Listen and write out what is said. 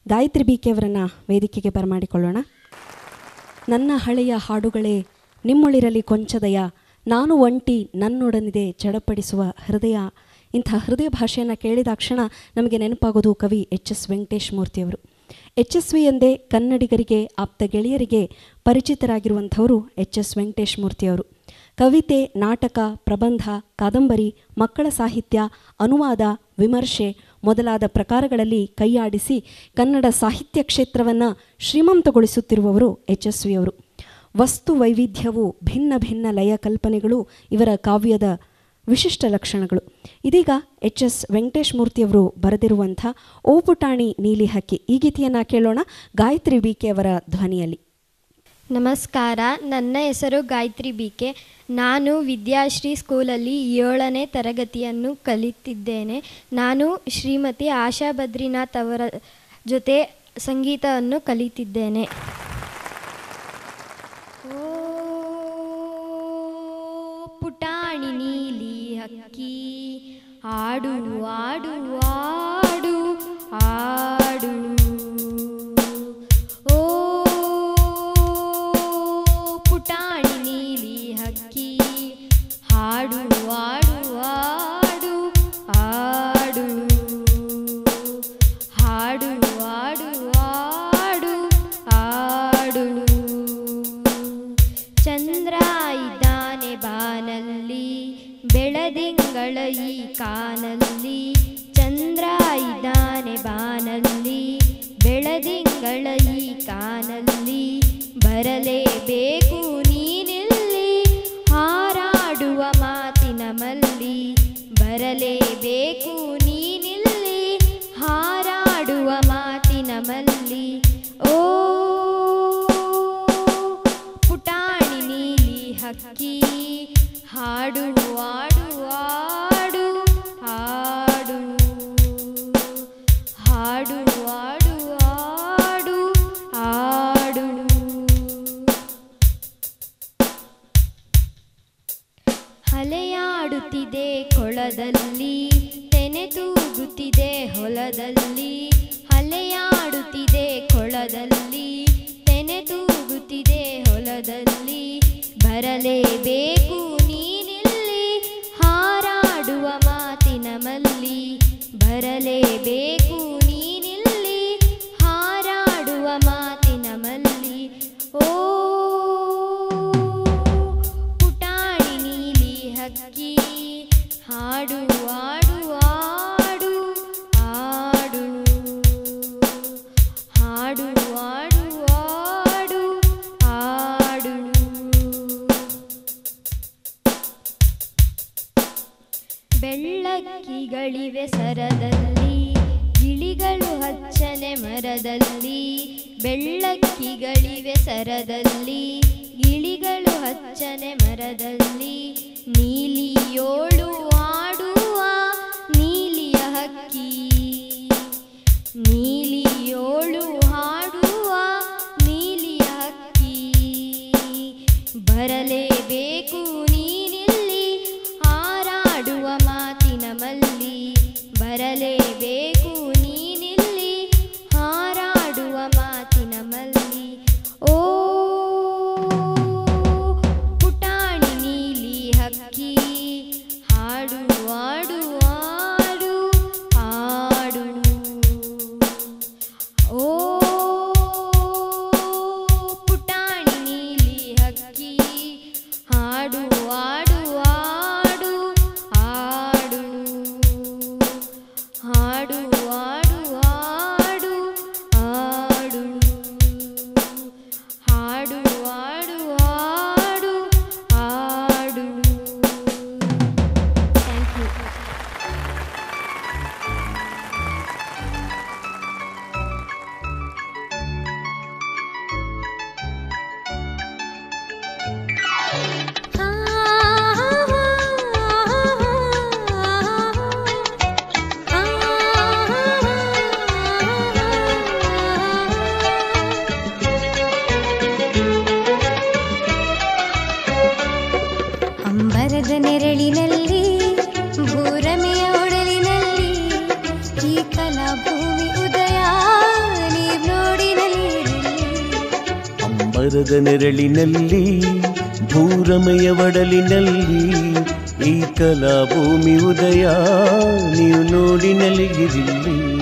Gayatri B K ಅವರನ್ನು ವೇದಿಕೆಗೆ ಬರಮಾಡಿಕೊಳ್ಳೋಣ ನನ್ನ ಹಳೆಯ ಹಾಡುಗಳೇ ನಿಮ್ಮೊಳಿರಲಿ ಕೊಂಚದಯ ನಾನು ಒಂಟಿ ನನ್ನೊಡನಿದೆ ಚಡಪಡಿಸುವ ಹೃದಯ ಇಂಥ ಹೃದಯ ಭಾಷೆಯನ್ನು ಕೇಳಿದಾಕ್ಷಣ ನಮಗೆ ನೆನಪಾಗೋದು ಕವಿ ಎಚ್ ಎಸ್ ವೆಂಕಟೇಶ್ ಮೂರ್ತಿಯವರು ಎಚ್ ಎಸ್ ವಿ ಎಂದೇ ಕನ್ನಡಿಗರಿಗೆ ಆಪ್ತ ಗೆಳೆಯರಿಗೆ ಪರಿಚಿತರಾಗಿರುವಂಥವರು ಎಚ್ ಎಸ್ ವೆಂಕಟೇಶ್ ಮೂರ್ತಿಯವರು ಕವಿತೆ ನಾಟಕ ಪ್ರಬಂಧ ಕಾದಂಬರಿ ಮಕ್ಕಳ ಸಾಹಿತ್ಯ ಅನುವಾದ ವಿಮರ್ಶೆ ಮೊದಲಾದ ಪ್ರಕಾರಗಳಲ್ಲಿ ಕೈಯಾಡಿಸಿ ಕನ್ನಡ ಸಾಹಿತ್ಯ ಕ್ಷೇತ್ರವನ್ನು ಶ್ರೀಮಂತಗೊಳಿಸುತ್ತಿರುವವರು ಎಚ್ ಎಸ್ ವಿಯವರು ವಸ್ತು ವೈವಿಧ್ಯವು ಭಿನ್ನ ಭಿನ್ನ ಲಯ ಕಲ್ಪನೆಗಳು ಇವರ ಕಾವ್ಯದ ವಿಶಿಷ್ಟ ಲಕ್ಷಣಗಳು ಇದೀಗ ಎಚ್ ಎಸ್ ವೆಂಕಟೇಶ್ ಮೂರ್ತಿಯವರು ಬರೆದಿರುವಂಥ ಓ ಪುಟಾಣಿ ನೀಲಿ ಹಕ್ಕಿ ಈ ಗೀತೆಯನ್ನು ಕೇಳೋಣ ಗಾಯತ್ರಿ ಬಿ ಕೆ ಅವರ ಧ್ವನಿಯಲ್ಲಿ ನಮಸ್ಕಾರ ನನ್ನ ಹೆಸರು ಗಾಯತ್ರಿ ಬಿಕೆ ನಾನು ವಿದ್ಯಾಶ್ರೀ ಸ್ಕೂಲಲ್ಲಿ ಏಳನೇ ತರಗತಿಯನ್ನು ಕಲಿತಿದ್ದೇನೆ ನಾನು ಶ್ರೀಮತಿ ಆಶಾ ಬದ್ರಿನಾಥ್ ಅವರ ಜೊತೆ ಸಂಗೀತವನ್ನು ಕಲಿತಿದ್ದೇನೆ ಓ ಪುಟಾಣಿ ನೀಲಿ ಹಕ್ಕಿ ಆಡು ಆಡು ಆಡು ಆಡು ಓ ಪುಟಾಣಿ ನೀಲಿ ಹಕ್ಕಿ ಹಾಡು ಆಡು ಆಡು ಆಡು ಹಾಡು ಆಡು ಆಡು ಆಡು ಚಂದ್ರ ಇದ್ದಾನೆ ಬಾನಲ್ಲಿ ಬೆಳದಿಂಗಳ ಈ ಕಾನಲ್ಲಿ ಚಂದ್ರ ಇದ್ದಾನೆ ಬಾನಲ್ಲಿ ಬೆಳದಿಂಗಳ ಈ ಕಾನಲ್ಲಿ ಬರಲೇಬೇಕು ನೀನಿಲ್ಲಿ ಹಾರಾಡುವ ಮಾತಿನ ಮಲ್ಲಿ ಬರಲೇಬೇಕು ನೀನಿಲ್ಲಿ ಹಾರಾಡುವ ಮಾತಿನ ಮಲ್ಲಿ ಓ ಪುಟಾಣಿ ನೀಲಿ ಹಕ್ಕಿ ಹಾಡು ಆಡು ಆಡು ಹಾಡು ಹಾಡು ಆಡು ಆಡು ಆಡು ಅಲೆಯಾಡುತ್ತಿದೆ ಕೊಳದಲ್ಲಿ ತೆನೆ ತೂಗುತ್ತಿದೆ ಹೊಲದಲ್ಲಿ ಅಲೆಯಾಡುತ್ತಿದೆ ಕೊಳದಲ್ಲಿ ತೆನೆ ತೂಗುತ್ತಿದೆ ಹೊಲದಲ್ಲಿ ಬರಲೇಬೇಕು ನೀನಿಲ್ಲಿ ಹಾರಾಡುವ ಮಾತಿನ ಮಲ್ಲಿ ಬರಲೇಬೇಕು ನೀನಿಲ್ಲಿ ಹಾರಾಡುವ ಮಾತಿನ ಮಲ್ಲಿ ಓ ಪುಟಾಣಿ ನೀಲಿ ಹಕ್ಕಿ ಹಾಡು ಆಡು ಆಡು ಆಡು ಹಾಡು ಆಡು ಆಡು ಆಡು ಬೆಳ್ಳಕ್ಕಿಗಳಿವೆ ಸರದಲ್ಲಿ ಗಿಳಿಗಳು ಹಚ್ಚನೆ ಮರದಲ್ಲಿ ಬೆಳ್ಳಕ್ಕಿಗಳಿವೆ ಸರದಲ್ಲಿ ಗಿಳಿಗಳು ಹಚ್ಚನೆ ಮರದಲ್ಲಿ ನೀಲಿಯೋಳು ಆಡುವ ನೀಲಿಯ ಹಕ್ಕಿ ನೀಲಿಯೋಳು ಹಾಡುವ ನೀಲಿಯ ಹಕ್ಕಿ ಬರಲೇಬೇಕು ನೀನಿಲ್ಲಿ ಹಾರಾಡುವ ಮಾತಿನ ಮಲ್ಲಿ ಬರಲೇಬೇಕು ನೀನಿಲ್ಲಿ ಹಾರಾಡುವ ಮಾತಿನ ಮಲ್ಲಿ ಓ ಪುಟಾಣಿ ನೀಲಿ ಹಕ್ಕಿ ಹಾಡು ಮರದ ನೆರಳಿನಲ್ಲಿ ಭೂರಮೆಯ ಒಡಲಿನಲ್ಲಿ ಈ ಕಲಾ ಭೂಮಿ ಉದಯ ನೀವು ನೋಡಿ ನಲಿಗಿರಿಲ್ಲಿ